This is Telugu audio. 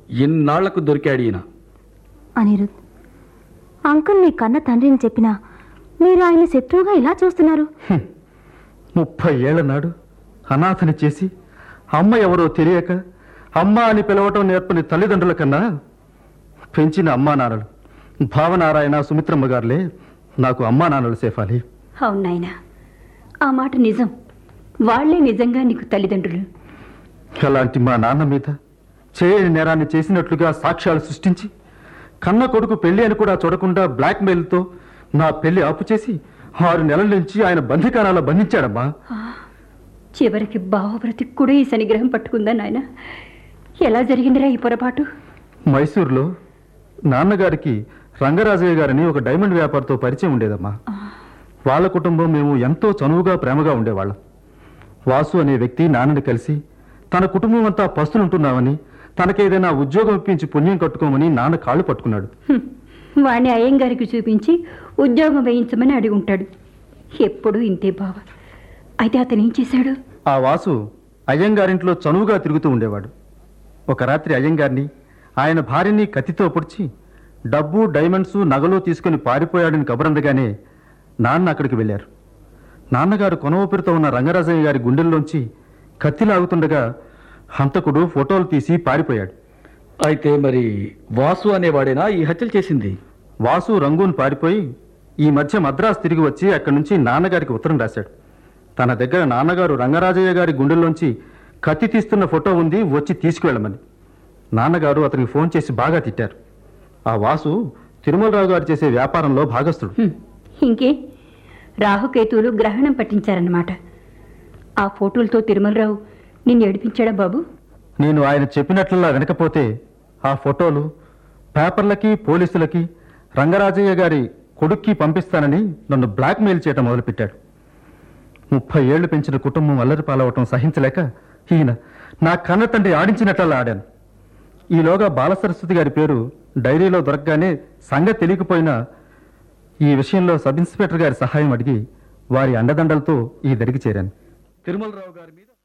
ఇన్నాళ్లకు దొరికాడు ఈయన అనిరుద్ అంకుల్ మీ కన్న తండ్రిని చెప్పినా మీరు ఆయన శత్రువుగా ఇలా చూస్తున్నారు ముప్పై ఏళ్ల నాడు అనాథని చేసి అమ్మ ఎవరో తెలియక అమ్మ అని పిలవటం నేర్పని తల్లిదండ్రుల కన్నా పెంచిన అమ్మా నాన్నలు భావనారాయణ సుమిత్రమ్మ గారులే నాకు అమ్మా నాన్నలు సేఫాలి అవును నాయనా ఆ మాట నిజం వాళ్లే నిజంగా నీకు తల్లిదండ్రులు అలాంటి మా నాన్న మీద చేయని నేరాన్ని చేసినట్లుగా సాక్ష్యాలు సృష్టించి కన్న కొడుకు పెళ్లి అని కూడా చూడకుండా బ్లాక్మెయిల్తో నా పెళ్లి ఆపు చేసి ఆరు నెలల నుంచి ఆయన బంధికారాల బంధించాడమ్మా చివరికి బావబ్రతికి కూడా ఈ శనిగ్రహం పట్టుకుందా నాయన ఎలా జరిగిందిరా ఈ పొరపాటు మైసూరులో నాన్నగారికి రంగరాజయ్య గారని ఒక డైమండ్ వ్యాపారితో పరిచయం ఉండేదమ్మా వాళ్ళ కుటుంబం మేము ఎంతో చనువుగా ప్రేమగా ఉండేవాళ్ళం వాసు అనే వ్యక్తి నాన్నని కలిసి తన కుటుంబం అంతా పస్తులుంటున్నామని తనకేదైనా ఉద్యోగం ఇప్పించి పుణ్యం కట్టుకోమని నాన్న కాళ్ళు పట్టుకున్నాడు హ్మ్. వాణ్ణి అయ్యంగారికి చూపించి ఉద్యోగం వేయించమని అడిగి ఉంటాడు ఎప్పుడూ ఇంతే బావ అయితే అతను ఏం చేశాడు ఆ వాసు అయ్యంగారింట్లో చనువుగా తిరుగుతూ ఉండేవాడు ఒక రాత్రి అయ్యంగారిని ఆయన భార్యని కత్తితో పొడిచి డబ్బు డైమండ్స్ నగలు తీసుకుని పారిపోయాడని కబురందగానే నాన్న అక్కడికి వెళ్ళారు నాన్నగారు కొన ఊపిరితో ఉన్న రంగరాజయ్య గారి గుండెల్లోంచి కత్తి లాగుతుండగా హంతకుడు ఫోటోలు తీసి పారిపోయాడు అయితే మరి వాసు అనేవాడేనా ఈ హత్యలు చేసింది వాసు రంగూన్ పారిపోయి ఈ మధ్య మద్రాసు తిరిగి వచ్చి అక్కడి నుంచి నాన్నగారికి ఉత్తరం రాశాడు తన దగ్గర నాన్నగారు రంగరాజయ్య గారి గుండెల్లోంచి కత్తి తీస్తున్న ఫోటో ఉంది వచ్చి తీసుకువెళ్ళమని నాన్నగారు అతనికి ఫోన్ చేసి బాగా తిట్టారు ఆ వాసు తిరుమలరావు గారు చేసే వ్యాపారంలో భాగస్థుడు హ్మ్. ఇంకే రాహుకేతువులు గ్రహణం పట్టించారన్నమాట ఆ ఫోటోలతో తిరుమలరావు నిన్ను ఏడిపించాడా బాబు నేను ఆయన చెప్పినట్లలా వినకపోతే ఆ ఫోటోలు పేపర్లకి పోలీసులకి రంగరాజయ్య గారి కొడుక్కి పంపిస్తానని నన్ను బ్లాక్మెయిల్ చేయటం మొదలుపెట్టాడు ముప్పై ఏళ్లు పెంచిన కుటుంబం అల్లరి పాలవటం సహించలేక ఈయన నా కన్న తండ్రి ఆడించినట్లలా ఆడాను ఈలోగా బాలసరస్వతి గారి పేరు డైరీలో దొరకగానే సంగతి తెలియకపోయినా ఈ విషయంలో సబ్ ఇన్స్పెక్టర్ గారి సహాయం అడిగి వారి అండదండలతో ఈ దరికి చేరాను తిరుమలరావు గారి మీద